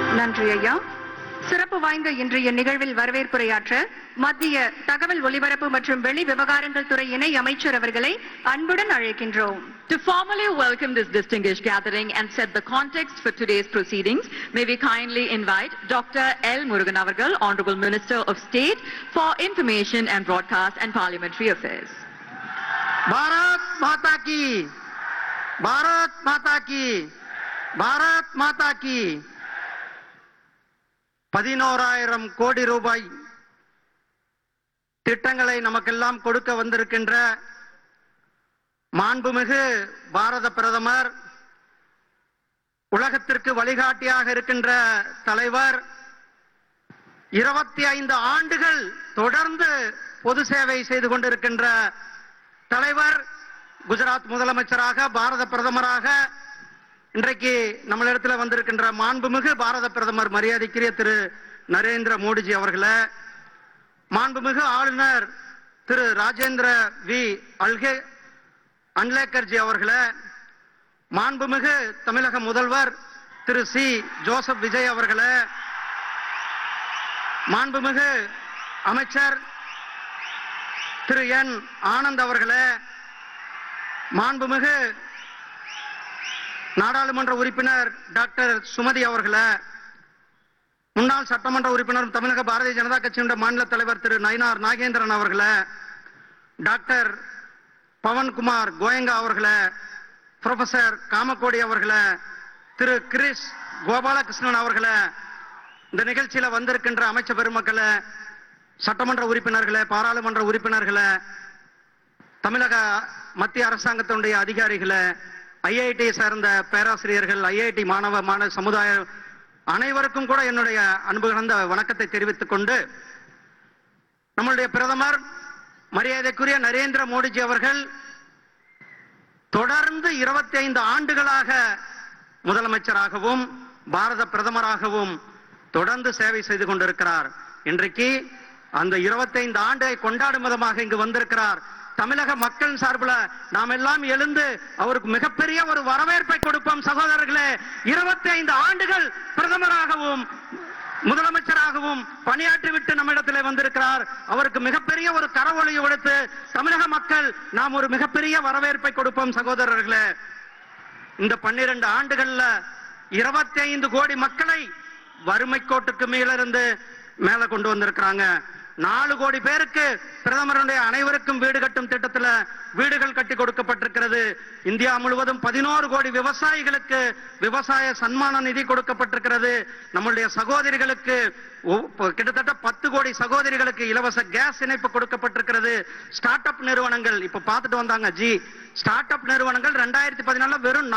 நன்றி ஐயா சிறப்பு வாய்ந்த இன்றைய நிகழ்வில் வரவேற்புரையாற்ற மத்திய தகவல் ஒலிபரப்பு மற்றும் வெளி விவகாரங்கள் துறை இணை அமைச்சர் அவர்களை அன்புடன் அழைக்கின்றோம் To formally welcome this distinguished gathering and set the context for today's proceedings, may we kindly invite Dr. L. Murugan Avargal, Honorable Minister of State for Information and Broadcast and Parliamentary Affairs. Bharat माता की भारत माता की भारत माता की பதினோராயிரம் கோடி ரூபாய் திட்டங்களை நமக்கெல்லாம் கொடுக்க வந்திருக்கின்ற மாண்புமிகு பாரத பிரதமர் உலகத்திற்கு வழிகாட்டியாக இருக்கின்ற தலைவர் இருபத்தி ஐந்து ஆண்டுகள் தொடர்ந்து பொது சேவை செய்து கொண்டிருக்கின்ற தலைவர் குஜராத் முதலமைச்சராக பாரத பிரதமராக இன்றைக்கு நம்மளிடத்துல வந்திருக்கின்ற மாண்புமிகு பாரத பிரதமர் மரியாதைக்குரிய திரு நரேந்திர மோடிஜி அவர்களே மாண்புமிகு ஆளுநர் திரு ராஜேந்திர வி அல்கே அன்லேக்கர்ஜி அவர்களே மாண்புமிகு தமிழக முதல்வர் திரு சி ஜோசப் விஜய் அவர்களே மாண்புமிகு அமைச்சர் திரு என் ஆனந்த் அவர்களே மாண்புமிகு நாடாளுமன்ற உறுப்பினர் டாக்டர் சுமதி அவர்களே முன்னாள் சட்டமன்ற உறுப்பினரும் தமிழக பாரதிய ஜனதா கட்சியினுடைய மாநில தலைவர் திரு நயினார் நாகேந்திரன் அவர்களே டாக்டர் பவன்குமார் கோயங்கா அவர்களே ப்ரொஃபசர் காமக்கோடி அவர்களே திரு கிரிஷ் கோபாலகிருஷ்ணன் அவர்களே இந்த நிகழ்ச்சியில வந்திருக்கின்ற அமைச்சர் பெருமக்களே சட்டமன்ற உறுப்பினர்களே பாராளுமன்ற உறுப்பினர்களே தமிழக மத்திய அரசாங்கத்தினுடைய அதிகாரிகளே ஐஐடி சேர்ந்த பேராசிரியர்கள் ஐஐடி மாணவ மாணவ சமுதாய அனைவருக்கும் கூட என்னுடைய அன்பு கலந்த வணக்கத்தை தெரிவித்துக் கொண்டு நம்மளுடைய பிரதமர் மரியாதைக்குரிய நரேந்திர மோடிஜி அவர்கள் தொடர்ந்து இருபத்தி ஐந்து ஆண்டுகளாக முதலமைச்சராகவும் பாரத பிரதமராகவும் தொடர்ந்து சேவை செய்து கொண்டிருக்கிறார் இன்றைக்கு அந்த 25 ஆண்டை கொண்டாடும் விதமாக இங்கு வந்திருக்கிறார் தமிழக மக்கள் சார்பில் நாம் எல்லாம் எழுந்து அவருக்கு மிகப்பெரிய ஒரு வரவேற்பை கொடுப்போம் சகோதரர்களே 25 ஆண்டுகள் பிரதமராகவும் முதலமைச்சராகவும் பணியாற்றிவிட்டு நம்மிடத்திலே வந்திருக்கிறார் அவருக்கு மிகப்பெரிய ஒரு கரவொலியை கொடுத்து தமிழக மக்கள் நாம் ஒரு மிகப்பெரிய வரவேற்பை கொடுப்போம் சகோதரர்களே இந்த பன்னிரண்டு ஆண்டுகள்ல 25 கோடி மக்களை வறுமை கோட்டுக்கு மேலிருந்து மேல கொண்டு வந்திருக்கிறாங்க நாலு கோடி பேருக்கு பிரதமருடைய அனைவருக்கும் வீடு கட்டும் திட்டத்துல வீடுகள் கட்டி கொடுக்கப்பட்டிருக்கிறது இந்தியா முழுவதும் பதினோரு கோடி விவசாயிகளுக்கு விவசாய சன்மான நிதி கொடுக்கப்பட்டிருக்கிறது நம்முடைய சகோதரிகளுக்கு ஒ- ப- கிட்டத்தட்ட பத்து கோடி சகோதரிகளுக்கு இலவச கேஸ் இணைப்பு கொடுக்கப்பட்டிருக்கிறது ஸ்டார்ட் அப் நிறுவனங்கள் இப்ப பார்த்துட்டு வந்தாங்க ஜி ஸ்டார்ட் அப் நிறுவனங்கள் ரெண்டாயிரத்தி பதினாலுல வெறும்